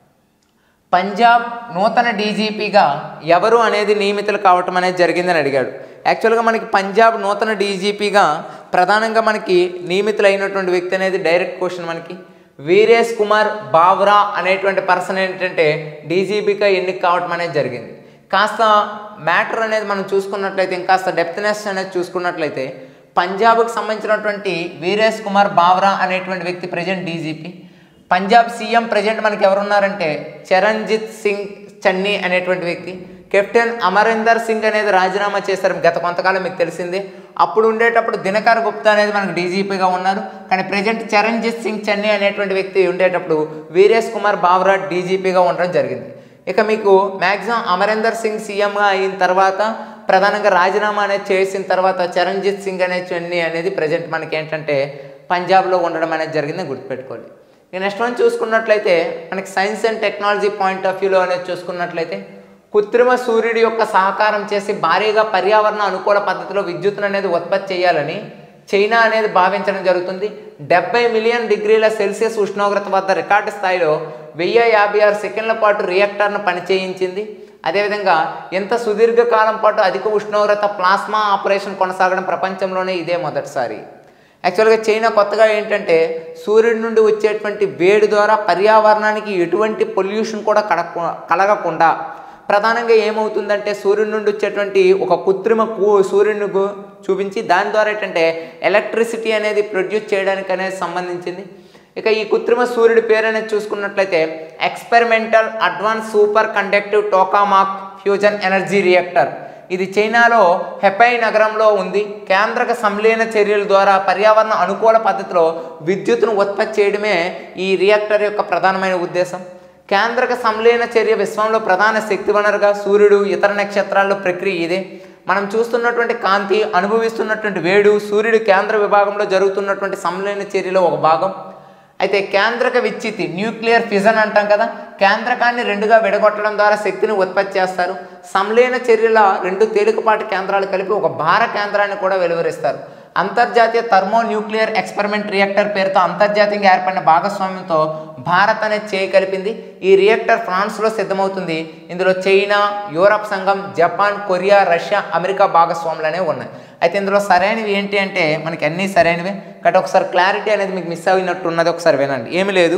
పంజాబ్ నూతన డీజీపీగా ఎవరు అనేది నియమితులు కావటం అనేది జరిగిందని అడిగాడు యాక్చువల్గా మనకి పంజాబ్ నూతన డీజీపీగా ప్రధానంగా మనకి నియమితులైనటువంటి వ్యక్తి అనేది డైరెక్ట్ క్వశ్చన్ మనకి వీరేష్ కుమార్ బావ్రా అనేటువంటి పర్సన్ ఏంటంటే డీజీపీగా ఎన్నిక కావటం అనేది జరిగింది కాస్త మ్యాటర్ అనేది మనం చూసుకున్నట్లయితే ఇంకాస్త డెప్త్నెస్ అనేది చూసుకున్నట్లయితే పంజాబ్కి సంబంధించినటువంటి వీరేష్ కుమార్ బావ్రా అనేటువంటి వ్యక్తి present DGP Punjab CM present మనకి ఎవరున్నారంటే చరణ్జిత్ సింగ్ చన్నీ అనేటువంటి వ్యక్తి కెప్టెన్ అమరీందర్ సింగ్ అనేది రాజీనామా చేశారు గత కొంతకాలం మీకు తెలిసిందే అప్పుడు ఉండేటప్పుడు దినకర్ గుప్తా అనేది మనకు డీజీపీగా ఉన్నారు కానీ ప్రజెంట్ చరణ్జిత్ సింగ్ చన్నీ అనేటువంటి వ్యక్తి ఉండేటప్పుడు వీరేష్ కుమార్ బావ్రా డీజీపీగా ఉండడం జరిగింది ఇక మీకు మ్యాక్సిమం అమరీందర్ సింగ్ సీఎంగా అయిన తర్వాత ప్రధానంగా రాజీనామా అనేది చేసిన తర్వాత చరణ్జిత్ సింగ్ అనే చన్నీ అనేది ప్రజెంట్ మనకి ఏంటంటే పంజాబ్లో ఉండడం అనేది జరిగిందని గుర్తుపెట్టుకోవాలి ఇక నెక్స్ట్ వన్ చూసుకున్నట్లయితే మనకి science and technology point of వ్యూలో అనేది చూసుకున్నట్లయితే కృత్రిమ సూర్యుడి యొక్క సహకారం చేసి భారీగా పర్యావరణ అనుకూల పద్ధతిలో విద్యుత్తును అనేది ఉత్పత్తి చేయాలని చైనా అనేది భావించడం జరుగుతుంది డెబ్బై మిలియన్ డిగ్రీల సెల్సియస్ ఉష్ణోగ్రత వద్ద రికార్డు స్థాయిలో వెయ్యి యాభై ఆరు సెకండ్ల పాటు రియాక్టర్ను పనిచేయించింది అదేవిధంగా ఎంత సుదీర్ఘకాలం పాటు అధిక ఉష్ణోగ్రత ప్లాస్మా ఆపరేషన్ కొనసాగడం ప్రపంచంలోనే ఇదే మొదటిసారి యాక్చువల్గా చైనా కొత్తగా ఏంటంటే సూర్యుడి నుండి వచ్చేటువంటి వేడి ద్వారా పర్యావరణానికి ఎటువంటి పొల్యూషన్ కూడా కడక కలగకుండా ప్రధానంగా ఏమవుతుందంటే సూర్యుడి నుండి వచ్చేటువంటి ఒక కృత్రిమ కూ సూర్యుని గు- చూపించి దాని ద్వారా ఏంటంటే ఎలక్ట్రిసిటీ అనేది ప్రొడ్యూస్ చేయడానికి అనేది సంబంధించింది ఇక ఈ కృత్రిమ సూర్యుడి పేరు అనేది చూసుకున్నట్లయితే experimental advance super conductive tokamak fusion energy reactor ఇది చైనాలో హెపై నగరంలో ఉంది కేంద్రక సంలీన చర్యల ద్వారా పర్యావరణ అనుకూల పద్ధతిలో విద్యుత్తును ఉత్పత్తి చేయడమే ఈ రియాక్టర్ యొక్క ప్రధానమైన ఉద్దేశం కేంద్రక సంలీన చర్య విశ్వంలో ప్రధాన శక్తి వనరుగా సూర్యుడు ఇతర నక్షత్రాల్లో ప్రక్రియ ఇదే మనం చూస్తున్నటువంటి కాంతి అనుభవిస్తున్నటువంటి వేడు సూర్యుడు కేంద్ర విభాగంలో జరుగుతున్నటువంటి సంలీన చర్యలో ఒక భాగం అయితే కేంద్రక విచ్చితి న్యూక్లియర్ ఫిజన్ అంటాం కదా కేంద్రకాన్ని రెండుగా విడగొట్టడం ద్వారా శక్తిని ఉత్పత్తి చేస్తారు సంలీన చర్యల రెండు తేలికపాటి కేంద్రాలు కలిపి ఒక భార కేంద్రాన్ని కూడా వెలువరిస్తారు అంతర్జాతీయ థర్మో న్యూక్లియర్ ఎక్స్పెరిమెంట్ రియాక్టర్ పేరుతో అంతర్జాతీయంగా ఏర్పడిన భాగస్వామ్యంతో భారత్ అనేది చేయి కలిపింది ఈ రియాక్టర్ ఫ్రాన్స్లో సిద్ధమవుతుంది ఇందులో చైనా యూరప్ సంఘం జపాన్ కొరియా రష్యా అమెరికా భాగస్వాములు అనేవి ఉన్నాయి అయితే ఇందులో సరైనవి ఏంటి అంటే మనకి అన్నీ సరైనవే కాబట్టి ఒకసారి క్లారిటీ అనేది మీకు మిస్ అయినట్టు ఉన్నది ఒకసారి వినండి ఏమీ లేదు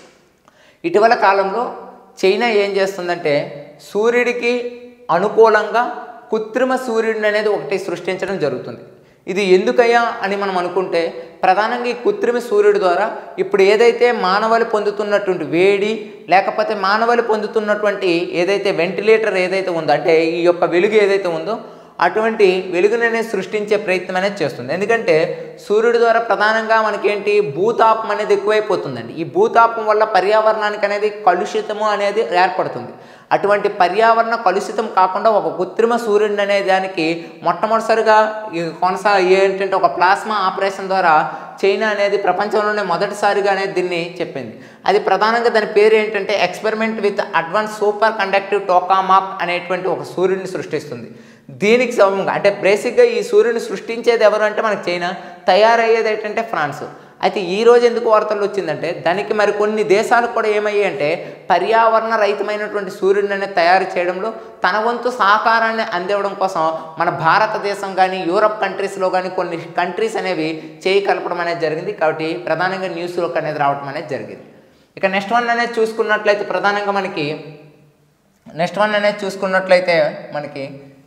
ఇటీవల కాలంలో చైనా ఏం చేస్తుందంటే సూర్యుడికి అనుకూలంగా కృత్రిమ సూర్యుడిని అనేది ఒకటి సృష్టించడం జరుగుతుంది ఇది ఎందుకయ్యా అని మనం అనుకుంటే ప్రధానంగా ఈ కృత్రిమ సూర్యుడి ద్వారా ఇప్పుడు ఏదైతే మానవాళి పొందుతున్నటువంటి వేడి లేకపోతే మానవాళి పొందుతున్నటువంటి ఏదైతే వెంటిలేటర్ ఏదైతే ఉందో అంటే ఈ యొక్క వెలుగు ఏదైతే ఉందో అటువంటి వెలుగుననే సృష్టించే ప్రయత్నం అనేది చేస్తుంది ఎందుకంటే సూర్యుడి ద్వారా ప్రధానంగా మనకేంటి భూతాపం అనేది ఎక్కువైపోతుందండి ఈ భూతాపం వల్ల పర్యావరణానికి అనేది కలుషితము అనేది ఏర్పడుతుంది అటువంటి పర్యావరణ కలుషితం కాకుండా ఒక కృత్రిమ సూర్యుడిని అనే దానికి మొట్టమొదటిసారిగా ఈ కొనసా ఏంటంటే ఒక ప్లాస్మా ఆపరేషన్ ద్వారా చైనా అనేది ప్రపంచంలోనే మొదటిసారిగా అనేది దీన్ని చెప్పింది అది ప్రధానంగా దాని పేరు ఏంటంటే experiment with advance super conductive tokamak అనేటువంటి ఒక సూర్యుడిని సృష్టిస్తుంది దీనికి సమయంగా అంటే బేసిక్గా ఈ సూర్యుని సృష్టించేది ఎవరు అంటే మనకి చైనా తయారయ్యేది ఏంటంటే ఫ్రాన్స్ అయితే ఈ రోజు ఎందుకు వార్తలు వచ్చిందంటే దానికి మరి కొన్ని దేశాలు కూడా ఏమయ్యాయి అంటే పర్యావరణ రహితమైనటువంటి సూర్యుడిని అనేది తయారు చేయడంలో తన వంతు సహకారాన్ని అందివ్వడం కోసం మన భారతదేశం కానీ యూరప్ కంట్రీస్లో కానీ కొన్ని కంట్రీస్ అనేవి చేయి కలపడం అనేది జరిగింది కాబట్టి ప్రధానంగా న్యూస్లోకి అనేది రావడం అనేది జరిగింది ఇక నెక్స్ట్ వన్ అనేది చూసుకున్నట్లయితే ప్రధానంగా మనకి నెక్స్ట్ వన్ అనేది చూసుకున్నట్లయితే మనకి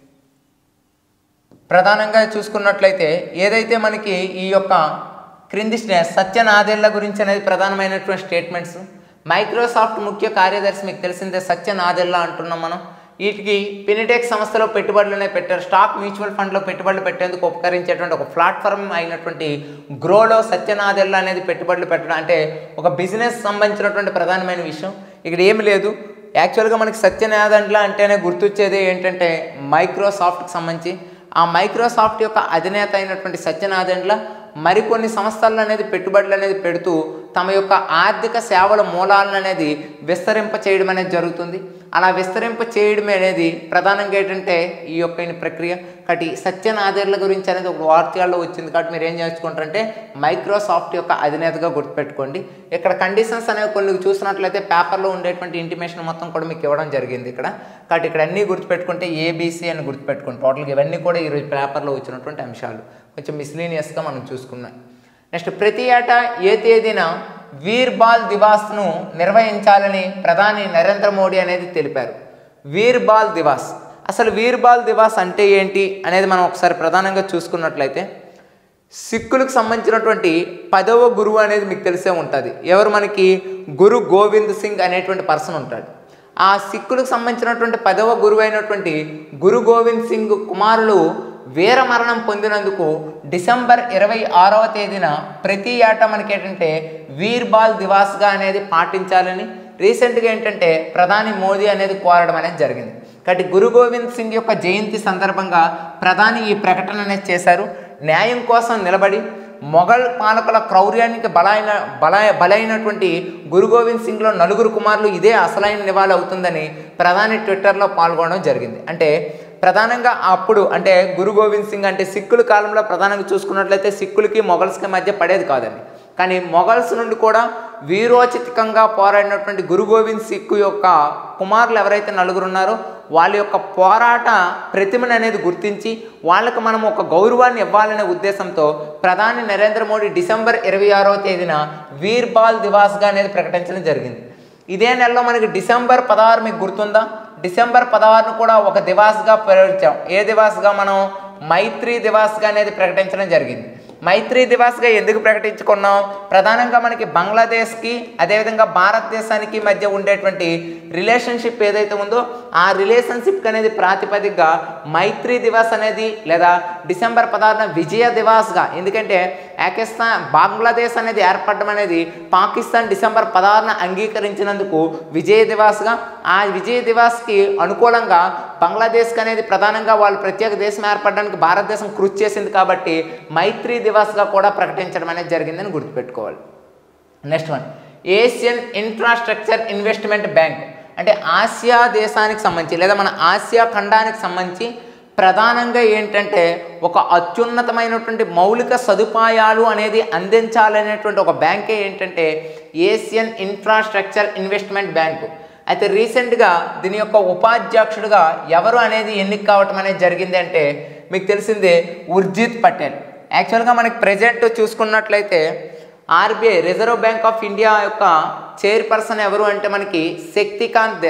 ప్రధానంగా చూసుకున్నట్లయితే ఏదైతే మనకి ఈ యొక్క క్రింది స్టే- సత్య నాదెళ్ల గురించి అనేది ప్రధానమైనటువంటి స్టేట్మెంట్స్ మైక్రోసాఫ్ట్ ముఖ్య కార్యదర్శి మీకు తెలిసిందే సత్య నాదెళ్ల అంటున్నాం మనం వీటికి పినిటెక్ సంస్థలో పెట్టుబడులు అనేవి పెట్టారు స్టాక్ మ్యూచువల్ ఫండ్లో పెట్టుబడులు పెట్టేందుకు ఉపకరించేటువంటి ఒక ప్లాట్ఫామ్ అయినటువంటి గ్రోలో సత్యనాదెల్ల అనేది పెట్టుబడులు పెట్టడం అంటే ఒక బిజినెస్ సంబంధించినటువంటి ప్రధానమైన విషయం ఇక్కడ ఏమి లేదు యాక్చువల్గా మనకి సత్యనాదెండ్ల అంటేనే గుర్తొచ్చేది ఏంటంటే మైక్రోసాఫ్ట్కి సంబంధించి ఆ మైక్రోసాఫ్ట్ యొక్క అధినేత అయినటువంటి సత్యనాదెండ్ల మరికొన్ని సంస్థలను అనేది పెట్టుబడులు అనేది పెడుతూ తమ యొక్క ఆర్థిక సేవల మూలాలను అనేది విస్తరింప చేయడం అనేది జరుగుతుంది అలా విస్తరింప చేయడం అనేది ప్రధానంగా ఏంటంటే ఈ యొక్క ఈ ప్రక్రియ కాబట్టి సత్యనాదేర్ల గురించి అనేది ఒక వార్తల్లో వచ్చింది కాబట్టి మీరు ఏం చేసుకుంటారంటే మైక్రోసాఫ్ట్ యొక్క అధినేతగా గుర్తుపెట్టుకోండి ఇక్కడ కండిషన్స్ అనేవి కొన్ని చూసినట్లయితే పేపర్లో ఉండేటువంటి ఇంటిమేషన్ మొత్తం కూడా మీకు ఇవ్వడం జరిగింది ఇక్కడ కాబట్టి ఇక్కడ అన్నీ గుర్తుపెట్టుకుంటే ఏబీసీ అని గుర్తుపెట్టుకోండి టోటల్గా ఇవన్నీ కూడా ఈరోజు పేపర్లో వచ్చినటువంటి అంశాలు కొంచెం మిస్లీనియస్గా మనం చూసుకున్నాం నెక్స్ట్ ప్రతి ఏటా ఏ తేదీన వీర్ బాల్ దివాస్ను నిర్వహించాలని ప్రధాని నరేంద్ర మోడీ అనేది తెలిపారు వీర్ బాల్ దివాస్ అసలు వీర్ బాల్ దివాస్ అంటే ఏంటి అనేది మనం ఒకసారి ప్రధానంగా చూసుకున్నట్లయితే సిక్కులకు సంబంధించినటువంటి పదవ గురువు అనేది మీకు తెలిసే ఉంటుంది ఎవరు మనకి గురు గోవింద్ సింగ్ అనేటువంటి పర్సన్ ఉంటాడు ఆ సిక్కులకు సంబంధించినటువంటి పదవ గురువు అయినటువంటి గురు గోవింద్ సింగ్ కుమారులు వీరమరణం పొందినందుకు డిసెంబర్ ఇరవై ఆరవ తేదీన ప్రతి ఏటా మనకి ఏంటంటే వీర్బాల్ దివాస్గా అనేది పాటించాలని రీసెంట్గా ఏంటంటే ప్రధాని మోదీ అనేది కోరడం అనేది జరిగింది కాబట్టి గురు గోవింద్ సింగ్ యొక్క జయంతి సందర్భంగా ప్రధాని ఈ ప్రకటన అనేది చేశారు న్యాయం కోసం నిలబడి మొఘల్ పాలకుల క్రౌర్యానికి బలైన బల బలైనటువంటి గురు గోవింద్ సింగ్లో నలుగురు కుమారులు ఇదే అసలైన నివాళి అవుతుందని ప్రధాని ట్విట్టర్లో పాల్గొనడం జరిగింది అంటే ప్రధానంగా అప్పుడు అంటే గురు గోవింద్ సింగ్ అంటే సిక్కుల కాలంలో ప్రధానంగా చూసుకున్నట్లయితే సిక్కులకి మొఘల్స్కి మధ్య పడేది కాదండి కానీ మొఘల్స్ నుండి కూడా వీరోచితంగా పోరాడినటువంటి గురు గోవింద్ సిక్కు యొక్క కుమారులు ఎవరైతే నలుగురు ఉన్నారో వాళ్ళ యొక్క పోరాట ప్రతిమను అనేది గుర్తించి వాళ్ళకి మనం ఒక గౌరవాన్ని ఇవ్వాలనే ఉద్దేశంతో ప్రధాని నరేంద్ర మోడీ డిసెంబర్ ఇరవై ఆరవ తేదీన వీర్బాల్ దివాస్గా అనేది ప్రకటించడం జరిగింది ఇదే నెలలో మనకి డిసెంబర్ పదహారు మీకు గుర్తుందా డిసెంబర్ పదహారును కూడా ఒక దివాస్గా ప్రకటించాం ఏ దివాస్గా మనం మైత్రి దివాస్గా అనేది ప్రకటించడం జరిగింది మైత్రి దివాస్గా ఎందుకు ప్రకటించుకున్నాం ప్రధానంగా మనకి బంగ్లాదేశ్కి అదేవిధంగా భారతదేశానికి మధ్య ఉండేటువంటి రిలేషన్షిప్ ఏదైతే ఉందో ఆ రిలేషన్షిప్ అనేది ప్రాతిపదికగా మైత్రి దివాస్ అనేది లేదా డిసెంబర్ పదహారున విజయ దివాస్గా ఎందుకంటే పాకిస్తాన్ బంగ్లాదేశ్ అనేది ఏర్పడడం అనేది పాకిస్తాన్ డిసెంబర్ పదహారున అంగీకరించినందుకు విజయ దివాస్గా ఆ విజయ దివాస్కి అనుకూలంగా బంగ్లాదేశ్కి అనేది ప్రధానంగా వాళ్ళు ప్రత్యేక దేశం ఏర్పడడానికి భారతదేశం కృషి చేసింది కాబట్టి మైత్రి దివాస్గా కూడా ప్రకటించడం అనేది జరిగిందని గుర్తుపెట్టుకోవాలి next one Asian infrastructure investment bank అంటే ఆసియా దేశానికి సంబంధించి లేదా మన ఆసియా ఖండానికి సంబంధించి ప్రధానంగా ఏంటంటే ఒక అత్యున్నతమైనటువంటి మౌలిక సదుపాయాలు అనేది అందించాలనేటువంటి ఒక బ్యాంకే ఏంటంటే ఏషియన్ ఇన్ఫ్రాస్ట్రక్చర్ ఇన్వెస్ట్మెంట్ బ్యాంకు అయితే రీసెంట్గా దీని యొక్క ఉపాధ్యక్షుడిగా ఎవరు అనేది ఎన్నిక కావటం అనేది జరిగింది అంటే మీకు తెలిసిందే ఉర్జిత్ పటేల్ యాక్చువల్గా మనకి ప్రజెంట్ చూసుకున్నట్లయితే RBI reserve bank of India యొక్క చైర్పర్సన్ ఎవరు అంటే మనకి శక్తికాంత్ దాస్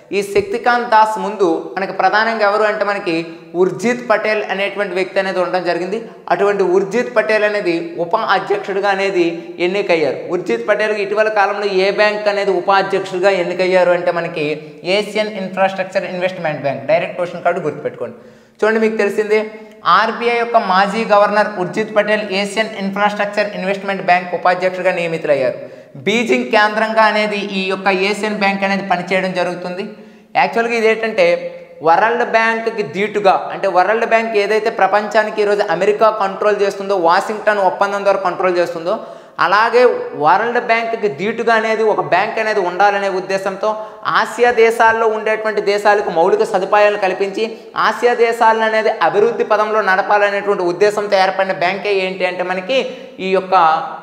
ఈ శక్తికాంత్ దాస్ ముందు మనకి ప్రధానంగా ఎవరు అంటే మనకి ఉర్జిత్ పటేల్ అనేటువంటి వ్యక్తి అనేది ఉండడం జరిగింది అటువంటి ఉర్జిత్ పటేల్ అనేది ఉప అధ్యక్షుడిగా అనేది ఎన్నికయ్యారు ఉర్జిత్ పటేల్ ఇటీవల కాలంలో ఏ బ్యాంక్ అనేది ఉప అధ్యక్షుడిగా ఎన్నికయ్యారు అంటే మనకి Asian infrastructure investment bank direct question card గుర్తుపెట్టుకోండి చూడండి మీకు తెలిసిందే ఆర్బీఐ యొక్క మాజీ governor Urjit Patel Asian infrastructure investment bank ఉపాధ్యక్షుడిగా నియమితులయ్యారు బీజింగ్ కేంద్రంగా అనేది ఈ యొక్క ఏషియన్ బ్యాంక్ అనేది పనిచేయడం జరుగుతుంది యాక్చువల్గా ఇది ఏంటంటే వరల్డ్ బ్యాంక్కి ధీటుగా అంటే వరల్డ్ బ్యాంక్ ఏదైతే ప్రపంచానికి ఈరోజు అమెరికా కంట్రోల్ చేస్తుందో వాషింగ్టన్ ఒప్పందం ద్వారా కంట్రోల్ చేస్తుందో అలాగే వరల్డ్ బ్యాంక్కి ధీటుగా అనేది ఒక బ్యాంక్ అనేది ఉండాలనే ఉద్దేశంతో ఆసియా దేశాల్లో ఉండేటువంటి దేశాలకు మౌలిక సదుపాయాలు కల్పించి ఆసియా దేశాలను అనేది అభివృద్ధి పదంలో నడపాలనేటువంటి ఉద్దేశంతో ఏర్పడిన బ్యాంకే ఏంటి అంటే మనకి ఈ యొక్క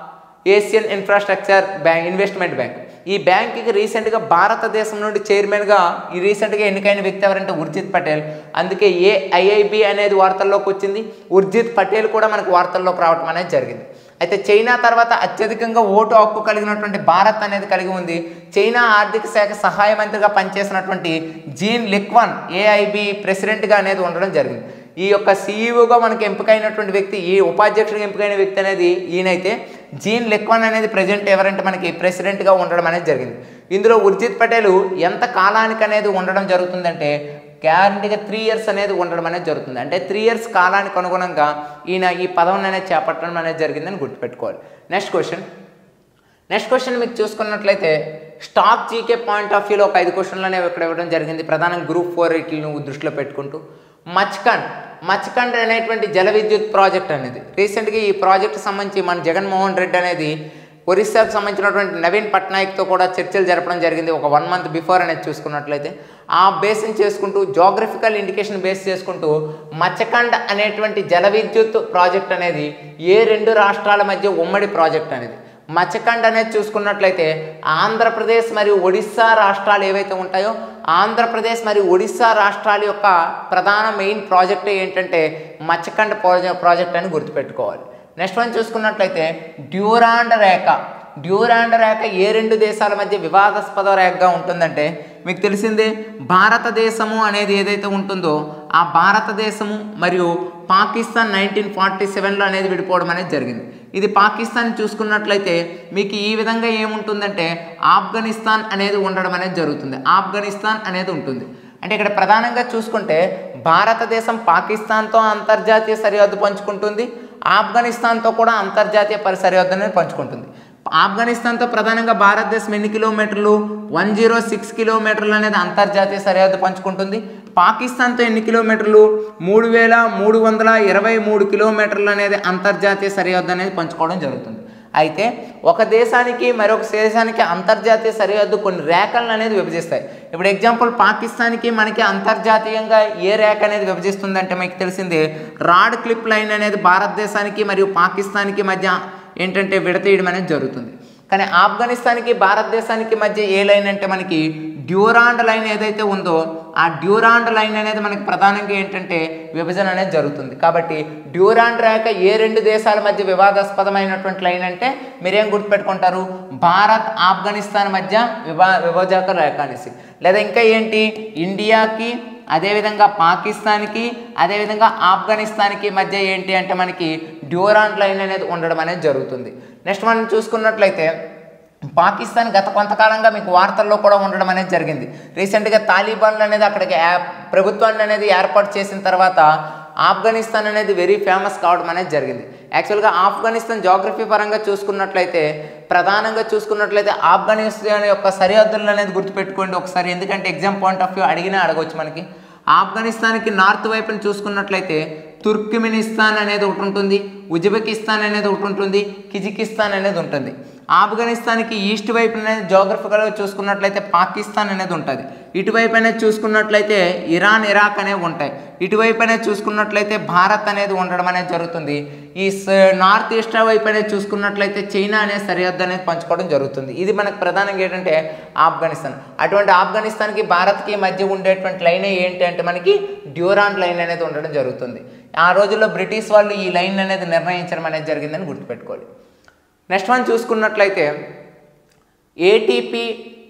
Asian infrastructure bank investment bank ఈ బ్యాంక్కి రీసెంట్గా భారతదేశం నుండి చైర్మన్గా ఈ రీసెంట్గా ఎన్నికైన వ్యక్తి ఎవరంటే ఉర్జిత్ పటేల్ అందుకే ఏ ఐఐబి అనేది వార్తల్లోకి వచ్చింది ఉర్జిత్ పటేల్ కూడా మనకు వార్తల్లోకి రావడం అనేది జరిగింది అయితే చైనా తర్వాత అత్యధికంగా ఓటు హక్కు కలిగినటువంటి భారత్ అనేది కలిగి ఉంది చైనా ఆర్థిక శాఖ సహాయ మంత్రిగా పనిచేసినటువంటి జీన్ లిక్వాన్ ఏఐబి ప్రెసిడెంట్గా అనేది ఉండడం జరిగింది ఈ యొక్క సీఈఓగా మనకి ఎంపికైనటువంటి వ్యక్తి ఈ ఉపాధ్యక్షుడిగా ఎంపికైన వ్యక్తి అనేది ఈయనైతే జీన్ లెక్వాన్ అనేది ప్రెసిడెంట్ ఎవరంటే మనకి ప్రెసిడెంట్గా ఉండడం అనేది జరిగింది ఇందులో ఉర్జిత్ పటేల్ ఎంత కాలానికి అనేది ఉండడం జరుగుతుందంటే గ్యారంటీగా త్రీ ఇయర్స్ అనేది ఉండడం అనేది జరుగుతుంది అంటే త్రీ ఇయర్స్ కాలానికి అనుగుణంగా ఈయన ఈ పదవిని అనేది చేపట్టడం అనేది జరిగిందని గుర్తుపెట్టుకోవాలి నెక్స్ట్ క్వశ్చన్ నెక్స్ట్ క్వశ్చన్ మీకు చూసుకున్నట్లయితే స్టాక్ జీకే పాయింట్ ఆఫ్ వ్యూలో ఒక ఐదు క్వశ్చన్లు అనేవి ఇక్కడ ఇవ్వడం జరిగింది ప్రధానంగా గ్రూప్ ఫోర్ వీటిని దృష్టిలో పెట్టుకుంటూ మచ్కండ్ మచ్కండ్ అనేటువంటి జల విద్యుత్ ప్రాజెక్ట్ అనేది రీసెంట్గా ఈ ప్రాజెక్ట్ సంబంధించి మన జగన్మోహన్ రెడ్డి అనేది ఒరిస్సాకు సంబంధించినటువంటి నవీన్ పట్నాయక్తో కూడా చర్చలు జరపడం జరిగింది ఒక వన్ మంత్ బిఫోర్ అనేది చూసుకున్నట్లయితే ఆ బేస్ని చేసుకుంటూ జోగ్రఫికల్ ఇండికేషన్ బేస్ చేసుకుంటూ మచ్చకండ్ అనేటువంటి జల విద్యుత్ ప్రాజెక్ట్ అనేది ఏ రెండు రాష్ట్రాల మధ్య ఉమ్మడి ప్రాజెక్ట్ అనేది మచ్చకండ్ అనేది చూసుకున్నట్లయితే ఆంధ్రప్రదేశ్ మరియు ఒడిస్సా రాష్ట్రాలు ఏవైతే ఉంటాయో ఆంధ్రప్రదేశ్ మరియు ఒడిస్సా రాష్ట్రాల యొక్క ప్రధాన మెయిన్ ప్రాజెక్ట్ ఏంటంటే మచ్చకండ్ ప్రాజెక్ట్ ప్రాజెక్ట్ అని గుర్తుపెట్టుకోవాలి నెక్స్ట్ వన్ చూసుకున్నట్లయితే డ్యూరాండ్ రేఖ డ్యూరాండ్ రేఖ ఏ రెండు దేశాల మధ్య వివాదాస్పద రేఖగా ఉంటుందంటే మీకు తెలిసిందే భారతదేశము అనేది ఏదైతే ఉంటుందో ఆ భారతదేశము మరియు పాకిస్తాన్ నైన్టీన్ ఫార్టీ సెవెన్లో అనేది విడిపోవడం అనేది జరిగింది ఇది పాకిస్తాన్ చూసుకున్నట్లయితే మీకు ఈ విధంగా ఏముంటుందంటే ఆఫ్ఘనిస్తాన్ అనేది ఉండడం అనేది జరుగుతుంది ఆఫ్ఘనిస్తాన్ అనేది ఉంటుంది అంటే ఇక్కడ ప్రధానంగా చూసుకుంటే భారతదేశం పాకిస్తాన్తో అంతర్జాతీయ సరిహద్దు పంచుకుంటుంది ఆఫ్ఘనిస్తాన్తో కూడా అంతర్జాతీయ పరి సరిహద్దు అనేది పంచుకుంటుంది ఆఫ్ఘనిస్తాన్తో ప్రధానంగా భారతదేశం ఎన్ని కిలోమీటర్లు వన్ జీరో సిక్స్ కిలోమీటర్లు అనేది అంతర్జాతీయ సరిహద్దు పంచుకుంటుంది పాకిస్తాన్తో ఎన్ని కిలోమీటర్లు మూడు వేల మూడు వందల ఇరవై మూడు కిలోమీటర్లు అనేది అంతర్జాతీయ సరిహద్దు అనేది పంచుకోవడం జరుగుతుంది అయితే ఒక దేశానికి మరొక దేశానికి అంతర్జాతీయ సరిహద్దు కొన్ని రేఖలను అనేది విభజిస్తాయి ఇప్పుడు ఎగ్జాంపుల్ పాకిస్తాన్కి మనకి అంతర్జాతీయంగా ఏ రేఖ అనేది విభజిస్తుందంటే మీకు తెలిసిందే రాడ్ క్లిప్ లైన్ అనేది భారతదేశానికి మరియు పాకిస్తాన్కి మధ్య ఏంటంటే విడతీయడం అనేది జరుగుతుంది కానీ ఆఫ్ఘనిస్తాన్కి భారతదేశానికి మధ్య ఏ లైన్ అంటే మనకి డ్యూరాండ్ లైన్ ఏదైతే ఉందో ఆ డ్యూరాండ్ లైన్ అనేది మనకి ప్రధానంగా ఏంటంటే విభజన అనేది జరుగుతుంది కాబట్టి డ్యూరాండ్ రేఖ ఏ రెండు దేశాల మధ్య వివాదాస్పదమైనటువంటి లైన్ అంటే మీరేం గుర్తుపెట్టుకుంటారు భారత్ ఆఫ్ఘనిస్తాన్ మధ్య విభా విభజక రేఖ అనేసి లేదా ఇంకా ఏంటి ఇండియాకి అదేవిధంగా పాకిస్తాన్కి అదేవిధంగా ఆఫ్ఘనిస్తాన్కి మధ్య ఏంటి అంటే మనకి డ్యూరాండ్ లైన్ అనేది ఉండడం అనేది జరుగుతుంది నెక్స్ట్ మనం చూసుకున్నట్లయితే పాకిస్తాన్ గత కొంతకాలంగా మీకు వార్తల్లో కూడా ఉండడం అనేది జరిగింది రీసెంట్గా తాలిబాన్లు అనేది అక్కడికి యా- ప్రభుత్వాన్ని అనేది ఏర్పాటు చేసిన తర్వాత ఆఫ్ఘనిస్తాన్ అనేది వెరీ ఫేమస్ కావడం అనేది జరిగింది యాక్చువల్గా ఆఫ్ఘనిస్తాన్ జాగ్రఫీ పరంగా చూసుకున్నట్లయితే ప్రధానంగా చూసుకున్నట్లయితే ఆఫ్ఘనిస్తాన్ యొక్క సరిహద్దులు అనేది గుర్తుపెట్టుకోండి ఒకసారి ఎందుకంటే ఎగ్జామ్ పాయింట్ ఆఫ్ వ్యూ అడిగినా అడగవచ్చు మనకి ఆఫ్ఘనిస్తాన్కి నార్త్ వైపున చూసుకున్నట్లయితే తుర్క్మినిస్తాన్ అనేది ఒకటి ఉంటుంది ఉజ్బెకిస్తాన్ అనేది ఒకటి ఉంటుంది కిజికిస్తాన్ అనేది ఉంటుంది ఆఫ్ఘనిస్తాన్కి ఈస్ట్ వైపు అనేది జోగ్రఫికల్గా చూసుకున్నట్లయితే పాకిస్తాన్ అనేది ఉంటుంది ఇటువైపు అనేది చూసుకున్నట్లయితే ఇరాన్ ఇరాక్ అనేవి ఉంటాయి ఇటువైపు అనేది చూసుకున్నట్లయితే భారత్ అనేది ఉండడం అనేది జరుగుతుంది ఈ స- నార్త్ ఈస్ట్ వైపు అనేది చూసుకున్నట్లయితే చైనా అనే సరిహద్దు అనేది పంచుకోవడం జరుగుతుంది ఇది మనకు ప్రధానంగా ఏంటంటే ఆఫ్ఘనిస్తాన్ అటువంటి ఆఫ్ఘనిస్తాన్కి భారత్కి మధ్య ఉండేటువంటి లైన్ ఏంటి అంటే మనకి డ్యూరాండ్ లైన్ అనేది ఉండడం జరుగుతుంది ఆ రోజుల్లో బ్రిటిష్ వాళ్ళు ఈ లైన్ అనేది నిర్ణయించడం అనేది జరిగిందని గుర్తుపెట్టుకోవాలి నెక్స్ట్ వన్ చూసుకున్నట్లయితే ఏటీపీ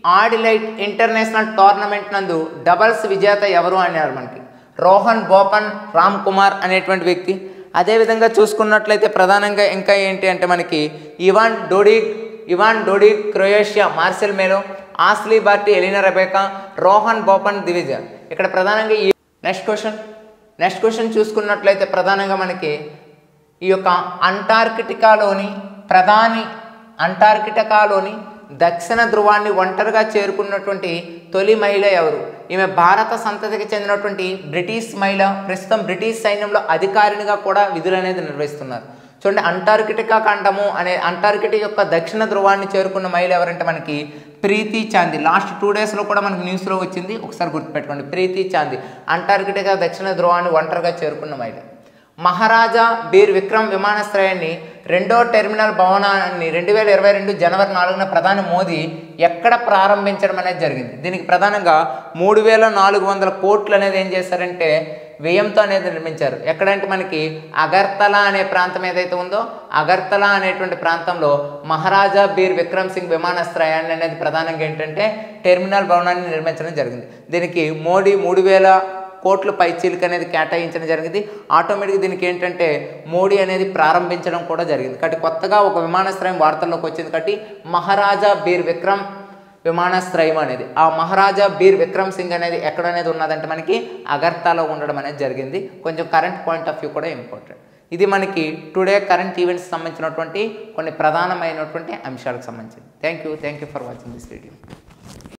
ఆడిలైట్ ఇంటర్నేషనల్ టోర్నమెంట్ నందు డబల్స్ విజేత ఎవరు అన్నారు మనకి రోహన్ బోపన్ రామ్ కుమార్ అనేటువంటి వ్యక్తి అదేవిధంగా చూసుకున్నట్లయితే ప్రధానంగా ఇంకా ఏంటి అంటే మనకి Ivan Dodig Ivan Dodig Croatia Marcel Melo Ashleigh Barty Elina Rebecca Rohan Bopanna Divij ఇక్కడ ప్రధానంగా ఈ నెక్స్ట్ క్వశ్చన్ నెక్స్ట్ క్వశ్చన్ చూసుకున్నట్లయితే ప్రధానంగా మనకి ఈ యొక్క అంటార్కిటికాలోని ప్రధాని అంటార్కిటికాలోని దక్షిణ ధ్రువాన్ని ఒంటరిగా చేరుకున్నటువంటి తొలి మహిళ ఎవరు ఈమె భారత సంతతికి చెందినటువంటి బ్రిటిష్ మహిళ ప్రస్తుతం బ్రిటిష్ సైన్యంలో అధికారినిగా కూడా విధులు అనేది నిర్వహిస్తున్నారు చూడండి అంటార్కిటికా ఖండము అనే అంటార్కిటిక్ యొక్క దక్షిణ ధ్రువాన్ని చేరుకున్న మహిళ ఎవరంటే మనకి ప్రీతి చాంది లాస్ట్ టూ డేస్లో కూడా మనకి న్యూస్లో వచ్చింది ఒకసారి గుర్తుపెట్టుకోండి ప్రీతి చాంది అంటార్కిటికా దక్షిణ ధ్రువాన్ని ఒంటరిగా చేరుకున్న మహిళ మహారాజా బీర్ విక్రమ్ విమానాశ్రయాన్ని రెండో టెర్మినల్ భవనాన్ని రెండు వేల ఇరవై రెండు జనవరి నాలుగున ప్రధాని మోదీ ఎక్కడ ప్రారంభించడం అనేది జరిగింది దీనికి ప్రధానంగా మూడు వేల నాలుగు వందల కోట్లు అనేది ఏం చేశారంటే వ్యయంతో అనేది నిర్మించారు ఎక్కడంటే మనకి అగర్తల అనే ప్రాంతం ఏదైతే ఉందో అగర్తల అనేటువంటి ప్రాంతంలో మహారాజా బీర్ విక్రమ్ సింగ్ విమానాశ్రయాన్ని అనేది ప్రధానంగా ఏంటంటే టెర్మినల్ భవనాన్ని నిర్మించడం జరిగింది దీనికి మోడీ మూడు వేల కోట్ల పైచీలిక అనేది కేటాయించడం జరిగింది ఆటోమేటిక్గా దీనికి ఏంటంటే మోడీ అనేది ప్రారంభించడం కూడా జరిగింది కాబట్టి కొత్తగా ఒక విమానాశ్రయం వార్తల్లోకి వచ్చింది కాబట్టి మహారాజా బీర్ విక్రమ్ విమానాశ్రయం అనేది ఆ మహారాజా బీర్ విక్రమ్ సింగ్ అనేది ఎక్కడ అనేది ఉన్నదంటే మనకి అగర్తాలో ఉండడం అనేది జరిగింది కొంచెం కరెంట్ పాయింట్ ఆఫ్ వ్యూ కూడా ఇంపార్టెంట్ ఇది మనకి టుడే కరెంట్ ఈవెంట్స్ సంబంధించినటువంటి కొన్ని ప్రధానమైనటువంటి అంశాలకు సంబంధించింది thank you thank you for watching this video